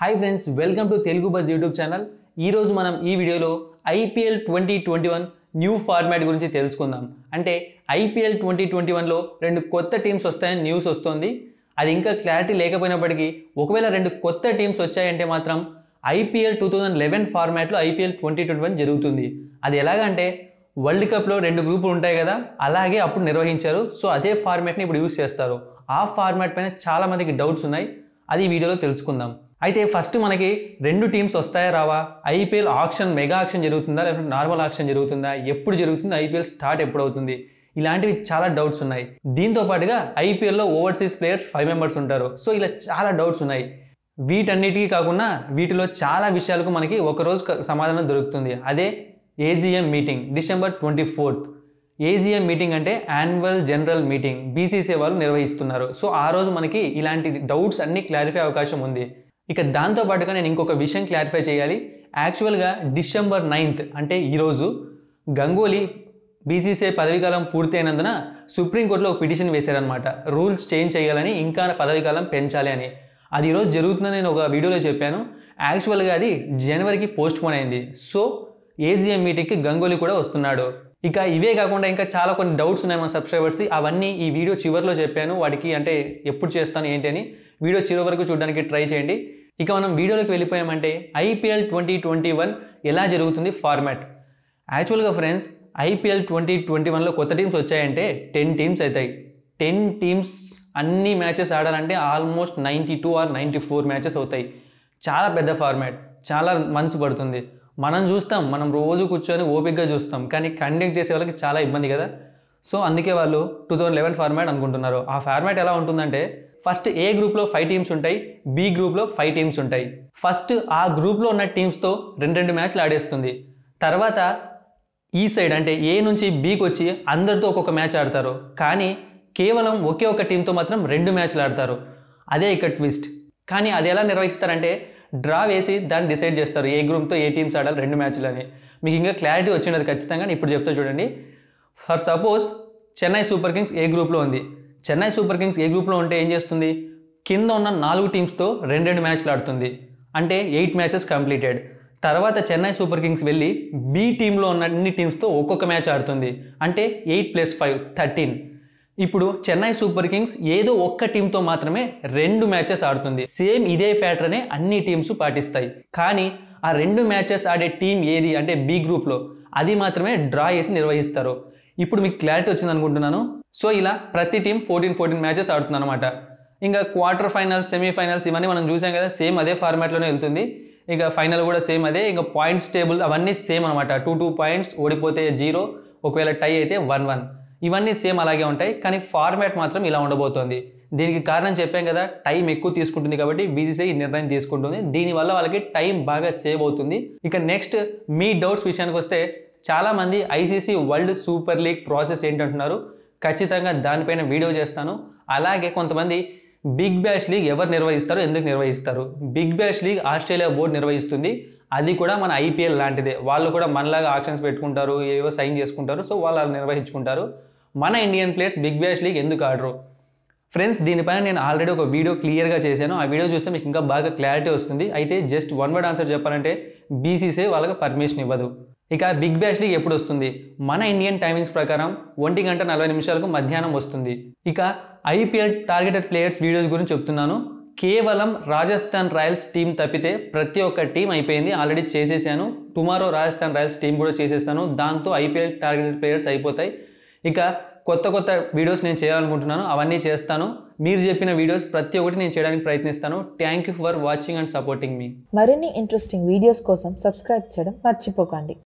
hi friends welcome to Telugu buzz YouTube channel ఈరోజు మనం ఈ వీడియోలో IPL twenty twenty one new format గురించి తెలుసుకుందాం అంటే ఐపీఎల్ ట్వంటీ ట్వంటీ వన్లో రెండు కొత్త టీమ్స్ వస్తాయని న్యూస్ వస్తుంది అది ఇంకా క్లారిటీ లేకపోయినప్పటికీ ఒకవేళ రెండు కొత్త టీమ్స్ వచ్చాయంటే మాత్రం ఐపీఎల్ టూ థౌజండ్ లెవెన్ ఫార్మాట్లో ఐపీఎల్ ట్వంటీ ట్వంటీ వన్ జరుగుతుంది అది ఎలాగంటే వరల్డ్ కప్లో రెండు గ్రూపులు ఉంటాయి కదా అలాగే అప్పుడు నిర్వహించారు సో అదే ఫార్మాట్ని ఇప్పుడు యూస్ చేస్తారు ఆ ఫార్మాట్ పైన చాలా మందికి డౌట్స్ ఉన్నాయి అది ఈ వీడియోలో తెలుసుకుందాం అయితే ఫస్ట్ మనకి రెండు టీమ్స్ వస్తాయా రావా ఐపీఎల్ ఆక్షన్ మెగా ఆక్షన్ జరుగుతుందా లేకపోతే నార్మల్ ఆక్షన్ జరుగుతుందా ఎప్పుడు జరుగుతుంది ఐపీఎల్ స్టార్ట్ ఎప్పుడు అవుతుంది ఇలాంటివి చాలా డౌట్స్ ఉన్నాయి దీంతో పాటుగా ఐపీఎల్లో ఓవర్సీస్ ప్లేయర్స్ ఫైవ్ మెంబర్స్ ఉంటారు సో ఇలా చాలా డౌట్స్ ఉన్నాయి వీటన్నిటికీ కాకుండా వీటిలో చాలా విషయాలకు మనకి ఒకరోజు క- సమాధానం దొరుకుతుంది అదే AGM meeting December twenty fourth AGM meeting అంటే యాన్యువల్ జనరల్ మీటింగ్ బీసీసీ వాళ్ళు నిర్వహిస్తున్నారు సో ఆ రోజు మనకి ఇలాంటి డౌట్స్ అన్నీ క్లారిఫై అవకాశం ఉంది ఇక దాంతో పాటుగా నేను ఇంకొక విషయం క్లారిఫై చేయాలి యాక్చువల్గా డిసెంబర్ నైన్త్ అంటే ఈరోజు గంగోలీ బీసీసీఐ పదవీకాలం పూర్తయినందున సుప్రీంకోర్టులో ఒక పిటిషన్ వేశారనమాట రూల్స్ చేంజ్ చేయాలని ఇంకా పదవీకాలం పెంచాలి అని అది ఈరోజు జరుగుతుందని నేను ఒక వీడియోలో చెప్పాను యాక్చువల్గా అది జనవరికి పోస్ట్ పోన్ అయింది సో ఏజిఎం మీటింగ్కి గంగోలీ కూడా వస్తున్నాడు ఇక ఇవే కాకుండా ఇంకా చాలా కొన్ని డౌట్స్ ఉన్నాయి మన సబ్స్క్రైబర్స్ అవన్నీ ఈ వీడియో చివరిలో చెప్పాను వాటికి అంటే ఎప్పుడు చేస్తాను ఏంటి అని వీడియో చివరి వరకు చూడడానికి ట్రై చేయండి ఇక మనం వీడియోలోకి వెళ్ళిపోయామంటే ఐపీఎల్ ట్వంటీ ట్వంటీ వన్ ఎలా జరుగుతుంది ఫార్మాట్ యాక్చువల్గా ఫ్రెండ్స్ ఐపీఎల్ ట్వంటీ ట్వంటీ వన్లో కొత్త టీమ్స్ వచ్చాయంటే టెన్ టీమ్స్ అవుతాయి టెన్ టీమ్స్ అన్ని మ్యాచెస్ ఆడాలంటే almost ninety two or ninety four matches అవుతాయి చాలా పెద్ద ఫార్మాట్ చాలా మంత్స్ పడుతుంది మనం చూస్తాం మనం రోజు కూర్చొని ఓపిక్గా చూస్తాం కానీ కండక్ట్ చేసే వాళ్ళకి చాలా ఇబ్బంది కదా సో అందుకే వాళ్ళు టూ థౌజండ్ లెవెన్ ఫార్మాట్ అనుకుంటున్నారు ఆ ఫార్మాట్ ఎలా ఉంటుందంటే ఫస్ట్ ఏ గ్రూప్లో ఫైవ్ టీమ్స్ ఉంటాయి బి గ్రూప్లో ఫైవ్ టీమ్స్ ఉంటాయి ఫస్ట్ ఆ గ్రూప్లో ఉన్న టీమ్స్తో రెండు రెండు మ్యాచ్లు ఆడేస్తుంది తర్వాత ఈ సైడ్ అంటే ఏ నుంచి బీకి వచ్చి అందరితో ఒక్కొక్క మ్యాచ్ ఆడతారు కానీ కేవలం ఒకే ఒక టీంతో మాత్రం రెండు మ్యాచ్లు ఆడతారు అదే ఇక్కడ ట్విస్ట్ కానీ అది ఎలా నిర్వహిస్తారంటే డ్రా వేసి దాన్ని డిసైడ్ చేస్తారు ఏ గ్రూప్తో ఏ టీమ్స్ ఆడాలి రెండు మ్యాచ్లు అని మీకు ఇంకా క్లారిటీ వచ్చినది ఖచ్చితంగా నేను ఇప్పుడు చెప్తా చూడండి for suppose Chennai super kings A గ్రూప్లో ఉంది చెన్నై సూపర్ కింగ్స్ ఏ గ్రూప్లో ఉంటే ఏం చేస్తుంది కింద ఉన్న నాలుగు టీమ్స్తో రెండు రెండు మ్యాచ్లు ఆడుతుంది అంటే ఎయిట్ మ్యాచెస్ కంప్లీటెడ్ తర్వాత చెన్నై సూపర్ కింగ్స్ వెళ్ళి బి టీంలో ఉన్న అన్ని టీమ్స్తో ఒక్కొక్క మ్యాచ్ ఆడుతుంది అంటే ఎయిట్ ప్లస్ ఫైవ్ థర్టీన్ ఇప్పుడు చెన్నై సూపర్ కింగ్స్ ఏదో ఒక్క టీంతో మాత్రమే రెండు మ్యాచెస్ ఆడుతుంది సేమ్ ఇదే ప్యాటర్నే అన్ని టీమ్స్ పాటిస్తాయి కానీ ఆ రెండు మ్యాచెస్ ఆడే టీం ఏది అంటే బి గ్రూప్లో అది మాత్రమే డ్రా చేసి నిర్వహిస్తారు ఇప్పుడు మీకు క్లారిటీ వచ్చింది అనుకుంటున్నాను సో ఇలా ప్రతి టీం ఫోర్టీన్ ఫోర్టీన్ మ్యాచెస్ ఆడుతుంది అనమాట ఇంకా క్వార్టర్ ఫైనల్స్ సెమీఫైనల్స్ ఇవన్నీ మనం చూసాం కదా సేమ్ అదే ఫార్మాట్లోనే వెళ్తుంది ఇక ఫైనల్ కూడా సేమ్ అదే ఇంకా పాయింట్స్ టేబుల్ అవన్నీ సేమ్ అనమాట టూ టూ పాయింట్స్ ఓడిపోతే జీరో ఒకవేళ టై అయితే వన్ వన్ ఇవన్నీ సేమ్ అలాగే ఉంటాయి కానీ ఫార్మాట్ మాత్రం ఇలా ఉండబోతోంది దీనికి కారణం చెప్పాం కదా టైం ఎక్కువ తీసుకుంటుంది కాబట్టి బీసీసీ ఈ నిర్ణయం తీసుకుంటుంది దీనివల్ల వాళ్ళకి టైం బాగా సేవ్ అవుతుంది ఇక నెక్స్ట్ మీ డౌట్స్ విషయానికి వస్తే చాలామంది ICC world super league process ఏంటంటున్నారు ఖచ్చితంగా దానిపైన వీడియో చేస్తాను అలాగే కొంతమంది బిగ్ బ్యాష్ లీగ్ ఎవరు నిర్వహిస్తారు ఎందుకు నిర్వహిస్తారు big bash league Australia board నిర్వహిస్తుంది అది కూడా మన ఐపీఎల్ లాంటిదే వాళ్ళు కూడా మనలాగా ఆప్షన్స్ పెట్టుకుంటారు ఏవో సైన్ చేసుకుంటారు సో వాళ్ళు అలా నిర్వహించుకుంటారు మన Indian players big bash league ఎందుకు ఆడరు ఫ్రెండ్స్ దీనిపైన నేను ఆల్రెడీ ఒక వీడియో క్లియర్గా చేశాను ఆ వీడియో చూస్తే మీకు ఇంకా బాగా క్లారిటీ వస్తుంది అయితే జస్ట్ వన్ వర్డ్ ఆన్సర్ చెప్పాలంటే బీసీసీ వాళ్ళకి పర్మిషన్ ఇవ్వదు ఇక బిగ్ బ్యాష్ లీగ్ ఎప్పుడు వస్తుంది మన ఇండియన్ టైమింగ్స్ ప్రకారం ఒంటి గంట నలభై నిమిషాలకు మధ్యాహ్నం వస్తుంది ఇక ఐపీఎల్ టార్గెటెడ్ ప్లేయర్స్ వీడియోస్ గురించి చెప్తున్నాను కేవలం రాజస్థాన్ రాయల్స్ టీం తప్పితే ప్రతి ఒక్క టీం అయిపోయింది ఆల్రెడీ చేసేసాను టుమారో రాజస్థాన్ రాయల్స్ టీం కూడా చేసేస్తాను దాంతో ఐపీఎల్ టార్గెటెడ్ ప్లేయర్స్ అయిపోతాయి ఇక కొత్త కొత్త వీడియోస్ నేను చేయాలనుకుంటున్నాను అవన్నీ చేస్తాను మీరు చెప్పిన వీడియోస్ ప్రతి ఒక్కటి నేను చేయడానికి ప్రయత్నిస్తాను thank you for watching and supporting మీ మరిన్ని ఇంట్రెస్టింగ్ వీడియోస్ కోసం సబ్స్క్రైబ్ చేయడం మర్చిపోకండి